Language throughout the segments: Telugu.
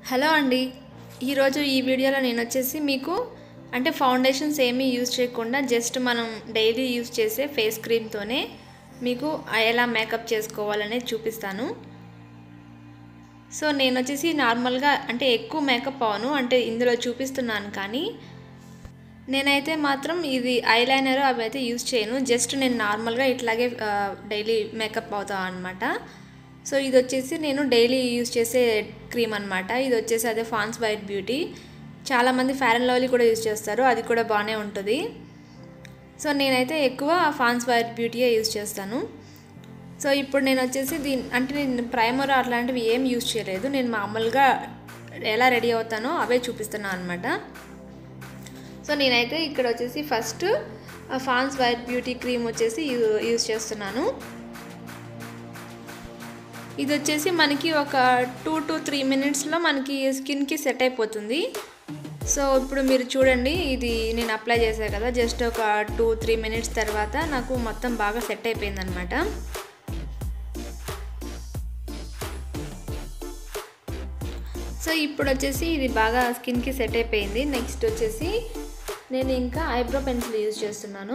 హలో అండి ఈరోజు ఈ వీడియోలో నేను వచ్చేసి మీకు అంటే ఫౌండేషన్స్ ఏమీ యూజ్ చేయకుండా జస్ట్ మనం డైలీ యూజ్ చేసే ఫేస్ క్రీమ్తోనే మీకు ఎలా మేకప్ చేసుకోవాలనేది చూపిస్తాను సో నేను వచ్చేసి నార్మల్గా అంటే ఎక్కువ మేకప్ అవను అంటే ఇందులో చూపిస్తున్నాను కానీ నేనైతే మాత్రం ఇది ఐలైనర్ అవి అయితే యూజ్ చేయను జస్ట్ నేను నార్మల్గా ఇట్లాగే డైలీ మేకప్ అవుతాను అనమాట సో ఇది వచ్చేసి నేను డైలీ యూజ్ చేసే క్రీమ్ అనమాట ఇది వచ్చేసి అదే ఫాన్స్ వైట్ బ్యూటీ చాలామంది ఫేర్ అండ్ లవ్లీ కూడా యూజ్ చేస్తారు అది కూడా బాగానే ఉంటుంది సో నేనైతే ఎక్కువ ఫాన్స్ వైట్ బ్యూటీయే యూజ్ చేస్తాను సో ఇప్పుడు నేను వచ్చేసి దీని అంటే నేను ప్రైమర్ అట్లాంటివి ఏం యూజ్ చేయలేదు నేను మామూలుగా ఎలా రెడీ అవుతానో అవే చూపిస్తున్నాను అనమాట సో నేనైతే ఇక్కడ వచ్చేసి first Pond's white beauty cream వచ్చేసి యూజ్ చేస్తున్నాను ఇది వచ్చేసి మనకి ఒక టూ టు త్రీ మినిట్స్లో మనకి స్కిన్కి సెట్ అయిపోతుంది సో ఇప్పుడు మీరు చూడండి ఇది నేను అప్లై చేశాను కదా జస్ట్ ఒక టూ త్రీ మినిట్స్ తర్వాత నాకు మొత్తం బాగా సెట్ అయిపోయింది అనమాట సో ఇప్పుడు వచ్చేసి ఇది బాగా స్కిన్కి సెట్ అయిపోయింది నెక్స్ట్ వచ్చేసి నేను ఇంకా ఐబ్రో పెన్సిల్ యూజ్ చేస్తున్నాను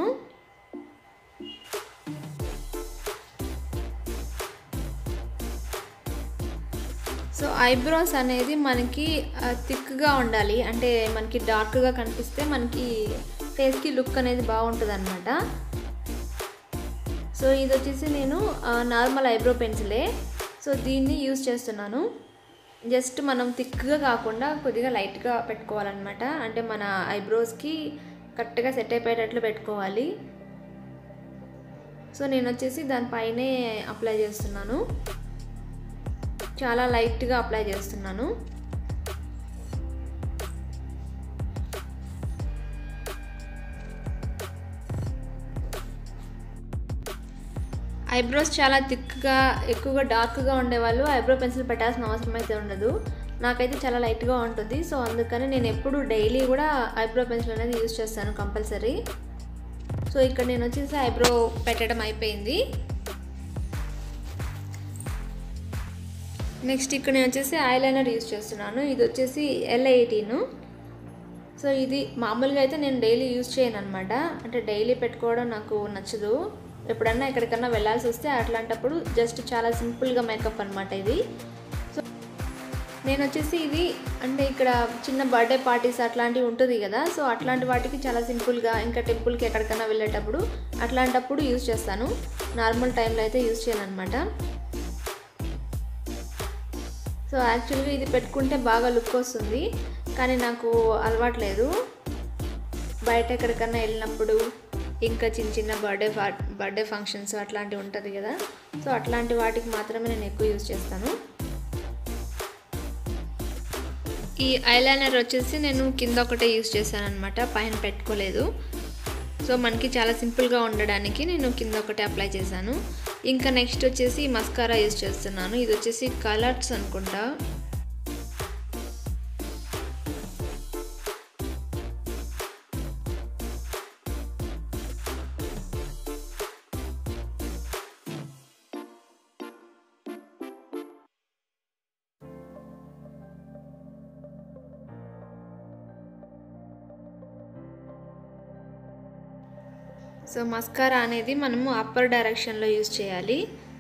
సో ఐబ్రోస్ అనేది మనకి థిక్గా ఉండాలి అంటే మనకి డార్క్గా కనిపిస్తే మనకి ఫేస్కి లుక్ అనేది బాగుంటుంది అనమాట సో ఇది వచ్చేసి నేను నార్మల్ ఐబ్రో పెన్సిలే సో దీన్ని యూస్ చేస్తున్నాను జస్ట్ మనం థిక్గా కాకుండా కొద్దిగా లైట్గా పెట్టుకోవాలన్నమాట అంటే మన ఐబ్రోస్కి కరెక్ట్గా సెట్ అయిపోయేటట్లు పెట్టుకోవాలి సో నేను వచ్చేసి దానిపైనే అప్లై చేస్తున్నాను చాలా లైట్గా అప్లై చేస్తున్నాను ఐబ్రోస్ చాలా థిక్గా ఎక్కువగా డార్క్గా ఉండేవాళ్ళు ఐబ్రో పెన్సిల్ పెట్టాల్సిన అవసరం అయితే ఉండదు నాకైతే చాలా లైట్గా ఉంటుంది సో అందుకని నేను ఎప్పుడు డైలీ కూడా ఐబ్రో పెన్సిల్ అనేది యూజ్ చేస్తాను కంపల్సరీ సో ఇక్కడ నేను వచ్చేసి ఐబ్రో పెట్టడం అయిపోయింది నెక్స్ట్ ఇక్కడ నేను వచ్చేసి ఐలైనర్ యూజ్ చేస్తున్నాను ఇది వచ్చేసి ఎల్ ఎయిటీన్ సో ఇది మామూలుగా అయితే నేను డైలీ యూజ్ చేయను అనమాట అంటే డైలీ పెట్టుకోవడం నాకు నచ్చదు ఎప్పుడన్నా ఎక్కడికన్నా వెళ్ళాల్సి వస్తే అట్లాంటప్పుడు జస్ట్ చాలా సింపుల్గా మేకప్ అనమాట ఇది సో నేను వచ్చేసి ఇది అంటే ఇక్కడ చిన్న బర్త్డే పార్టీస్ అట్లాంటివి ఉంటుంది కదా సో అట్లాంటి వాటికి చాలా సింపుల్గా ఇంకా టెంపుల్కి ఎక్కడికన్నా వెళ్ళేటప్పుడు అట్లాంటప్పుడు యూజ్ చేస్తాను నార్మల్ టైంలో అయితే యూజ్ చేయను అనమాట సో యాక్చువల్గా ఇది పెట్టుకుంటే బాగా లుక్ వస్తుంది కానీ నాకు అలవాట్లేదు బయట ఎక్కడికన్నా వెళ్ళినప్పుడు ఇంకా చిన్న చిన్న బర్త్డే బర్త్డే ఫంక్షన్స్ అట్లాంటివి ఉంటుంది కదా సో అట్లాంటి వాటికి మాత్రమే నేను ఎక్కువ యూజ్ చేస్తాను ఈ ఐలైనర్ వచ్చేసి నేను కింద ఒకటే యూజ్ చేశాను అనమాట పైన పెట్టుకోలేదు సో మనకి చాలా సింపుల్గా ఉండడానికి నేను కింద ఒకటే అప్లై చేశాను ఇంకా నెక్స్ట్ వచ్చేసి మస్కారా యూజ్ చేస్తున్నాను ఇది వచ్చేసి కలర్స్ అనుకుంటా సో మస్కారా అనేది మనము అప్పర్ డైరెక్షన్లో యూజ్ చేయాలి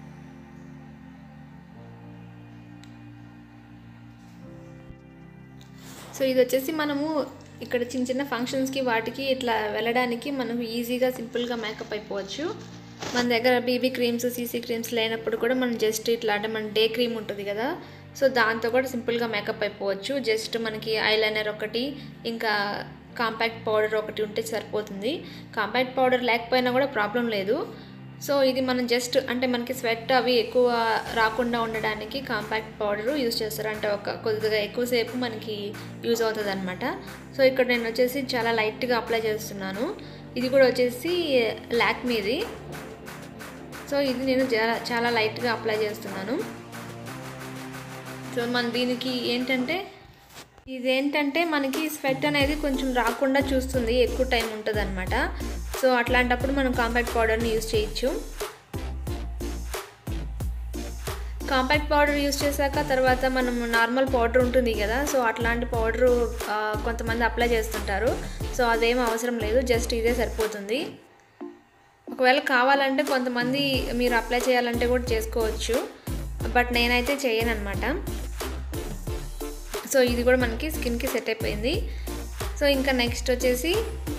సో ఇది వచ్చేసి మనము ఇక్కడ చిన్న చిన్న ఫంక్షన్స్కి వాటికి ఇట్లా వెళ్ళడానికి మనం ఈజీగా సింపుల్గా మేకప్ అయిపోవచ్చు మన దగ్గర బీబీ క్రీమ్స్ సీసీ క్రీమ్స్ లేనప్పుడు కూడా మనం జస్ట్ ఇట్లా అంటే మన డే క్రీమ్ ఉంటుంది కదా సో దాంతో కూడా సింపుల్గా మేకప్ అయిపోవచ్చు జస్ట్ మనకి ఐలైనర్ ఒకటి ఇంకా కాంపాక్ట్ పౌడర్ ఒకటి ఉంటే సరిపోతుంది కాంపాక్ట్ పౌడర్ లేకపోయినా కూడా ప్రాబ్లం లేదు సో ఇది మనం జస్ట్ అంటే మనకి స్వెట్ అవి ఎక్కువ రాకుండా ఉండడానికి కాంపాక్ట్ పౌడర్ యూజ్ చేస్తారు అంటే ఒక కొద్దిగా ఎక్కువసేపు మనకి యూజ్ అవుతుంది అనమాట సో ఇక్కడ నేను వచ్చేసి చాలా లైట్గా అప్లై చేస్తున్నాను ఇది కూడా వచ్చేసి లాక్మీది సో ఇది నేను చాలా చాలా లైట్గా అప్లై చేస్తున్నాను సో మన దీనికి ఏంటంటే ఇదేంటంటే మనకి స్వెట్ అనేది కొంచెం రాకుండా చూస్తుంది ఎక్కువ టైం ఉంటుంది అనమాట సో అట్లాంటప్పుడు మనం కాంపాక్ట్ పౌడర్ని యూజ్ చేయొచ్చు కాంపాక్ట్ పౌడర్ యూస్ చేశాక తర్వాత మనం నార్మల్ పౌడర్ ఉంటుంది కదా సో అట్లాంటి పౌడరు కొంతమంది అప్లై చేస్తుంటారు సో అదేం అవసరం లేదు జస్ట్ ఇదే సరిపోతుంది ఒకవేళ కావాలంటే కొంతమంది మీరు అప్లై చేయాలంటే కూడా చేసుకోవచ్చు బట్ నేనైతే చేయను అనమాట సో ఇది కూడా మనకి స్కిన్కి సెట్ అయిపోయింది సో ఇంకా నెక్స్ట్ వచ్చేసి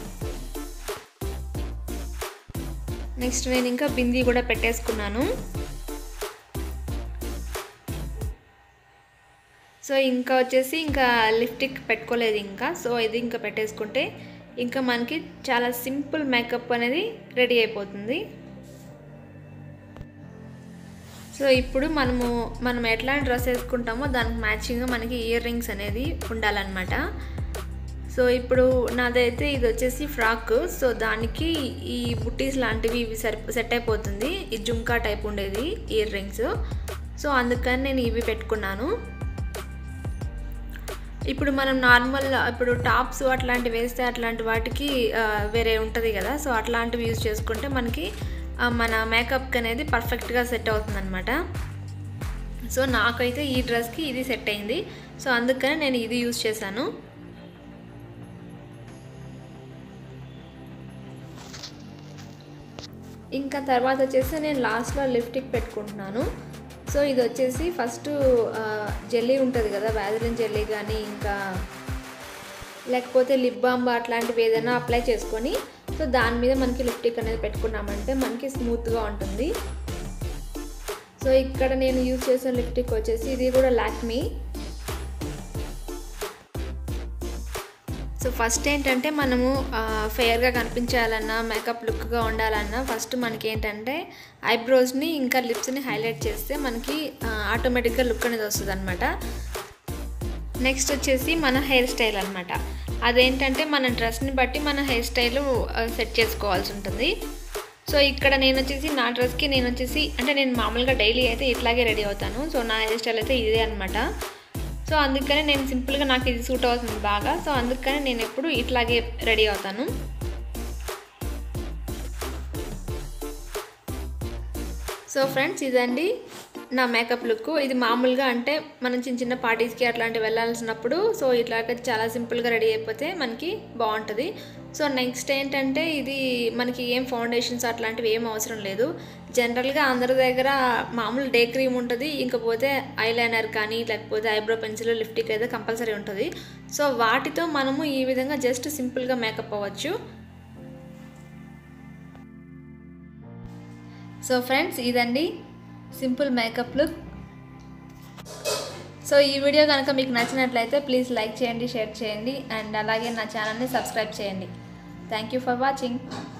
నెక్స్ట్ నేను ఇంకా బిందీ కూడా పెట్టేసుకున్నాను సో ఇంకా వచ్చేసి ఇంకా లిప్టిక్ పెట్టుకోలేదు ఇంకా సో ఇది ఇంకా పెట్టేసుకుంటే ఇంకా మనకి చాలా సింపుల్ మేకప్ అనేది రెడీ అయిపోతుంది సో ఇప్పుడు మనము మనం ఎట్లాంటి డ్రెస్ వేసుకుంటామో దానికి మ్యాచింగ్గా మనకి ఇయర్ రింగ్స్ అనేది ఉండాలన్నమాట సో ఇప్పుడు నాదైతే ఇది వచ్చేసి ఫ్రాక్ సో దానికి ఈ బుట్టీస్ లాంటివి ఇవి సరి సెట్ అయిపోతుంది ఈ జుంకా టైప్ ఉండేది ఇయర్ రింగ్స్ సో అందుకని నేను ఇవి పెట్టుకున్నాను ఇప్పుడు మనం నార్మల్ ఇప్పుడు టాప్స్ అట్లాంటివి వేస్తే అట్లాంటి వాటికి వేరే ఉంటుంది కదా సో అట్లాంటివి యూజ్ చేసుకుంటే మనకి మన మేకప్కి అనేది పర్ఫెక్ట్గా సెట్ అవుతుంది అనమాట సో నాకైతే ఈ డ్రెస్కి ఇది సెట్ అయింది సో అందుకని నేను ఇది యూజ్ చేశాను ఇంకా తర్వాత వచ్చేసి నేను లాస్ట్లో లిప్టిక్ పెట్టుకుంటున్నాను సో ఇది వచ్చేసి ఫస్ట్ జెల్లీ ఉంటుంది కదా వ్యాజిలిన్ జెల్లీ కానీ ఇంకా లేకపోతే లిప్ బామ్ అట్లాంటివి ఏదైనా అప్లై చేసుకొని సో దాని మీద మనకి లిప్టిక్ అనేది పెట్టుకున్నామంటే మనకి స్మూత్గా ఉంటుంది సో ఇక్కడ నేను యూజ్ చేసిన లిప్టిక్ వచ్చేసి ఇది కూడా లాక్మీ సో ఫస్ట్ ఏంటంటే మనము ఫెయిర్గా కనిపించాలన్నా మేకప్ లుక్గా ఉండాలన్నా ఫస్ట్ మనకి ఏంటంటే ఐబ్రోస్ని ఇంకా లిప్స్ని హైలైట్ చేస్తే మనకి ఆటోమేటిక్గా లుక్ అనేది వస్తుంది అనమాట నెక్స్ట్ వచ్చేసి మన హెయిర్ స్టైల్ అనమాట అదేంటంటే మన డ్రెస్ని బట్టి మన హెయిర్ స్టైల్ సెట్ చేసుకోవాల్సి ఉంటుంది సో ఇక్కడ నేను వచ్చేసి నా డ్రెస్కి నేను వచ్చేసి అంటే నేను మామూలుగా డైలీ అయితే ఇట్లాగే రెడీ అవుతాను సో నా హెయిర్ స్టైల్ అయితే ఇదే అనమాట సో అందుకనే నేను సింపుల్గా నాకు ఇది సూట్ అవుతుంది బాగా సో అందుకని నేను ఎప్పుడు ఇట్లాగే రెడీ అవుతాను సో ఫ్రెండ్స్ ఇదండి నా మేకప్ లుక్ ఇది మామూలుగా అంటే మనం చిన్న చిన్న పార్టీస్కి అట్లాంటివి వెళ్ళాల్సినప్పుడు సో ఇట్లాగ చాలా సింపుల్గా రెడీ అయిపోతే మనకి బాగుంటుంది సో నెక్స్ట్ ఏంటంటే ఇది మనకి ఏం ఫౌండేషన్స్ అట్లాంటివి ఏం అవసరం లేదు జనరల్గా అందరి దగ్గర మామూలు డే క్రీమ్ ఉంటుంది ఇంకపోతే ఐలైనర్ కానీ లేకపోతే ఐబ్రో పెన్సిల్ లిప్టిక్ అయితే కంపల్సరీ ఉంటుంది సో వాటితో మనము ఈ విధంగా జస్ట్ సింపుల్గా మేకప్ అవ్వచ్చు సో ఫ్రెండ్స్ ఇదండి సింపుల్ మేకప్ లుక్ సో ఈ వీడియో కనుక మీకు నచ్చినట్లయితే ప్లీజ్ లైక్ చేయండి షేర్ చేయండి అండ్ అలాగే నా ఛానల్ని సబ్స్క్రైబ్ చేయండి థ్యాంక్ యూ ఫర్ వాచింగ్